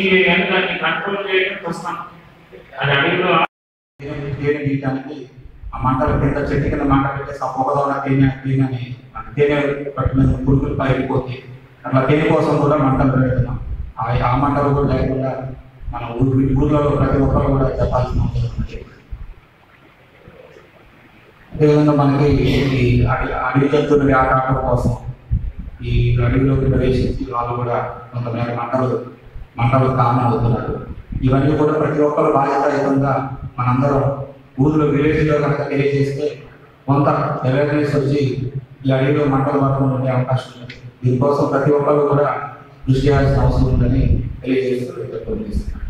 ఏరియాని దాన్ని కంట్రోల్ చేయడం కష్టం అది అడవిలో తేనె తీయడానికి ఆ మంటల కింద చెట్టు కింద మంట పెట్టేసి ఆ పొగలో ఉన్న తేనె తేనె అని అంటే తేనె పట్టిన పురుగులు పైకిపోతాయి అట్లా తేనె కోసం కూడా మంటలు పెడుతున్నాం ఆ ఆ మంటలు కూడా లేకుండా మన ఊరి ఊర్లో ప్రతి ఒక్కరు కూడా చెప్పాల్సిన అవసరం ఉంది అదేవిధంగా మనకి ఈ అడవి అడవి జంతువుల వ్యాపారం కోసం ఈ అడవిలోకి ప్రవేశించి వాళ్ళు కూడా కొంతమేర మంటలు మంటలు కామన్ అవుతున్నారు ఇవన్నీ కూడా ప్రతి ఒక్కరు బాధ్యతాయుతంగా మనందరం ఊరిలో విలేజ్లో కనుక తెలియజేస్తే కొంత అవేర్నెస్ వచ్చి ఈ అడవిలో మంటలు పడకుండా ఉండే అవకాశం ఉంది దీనికోసం ప్రతి ఒక్కరు కూడా కృషి చేయాల్సిన అవసరం ఉందని తెలియజేస్తూ చెప్తున్నాను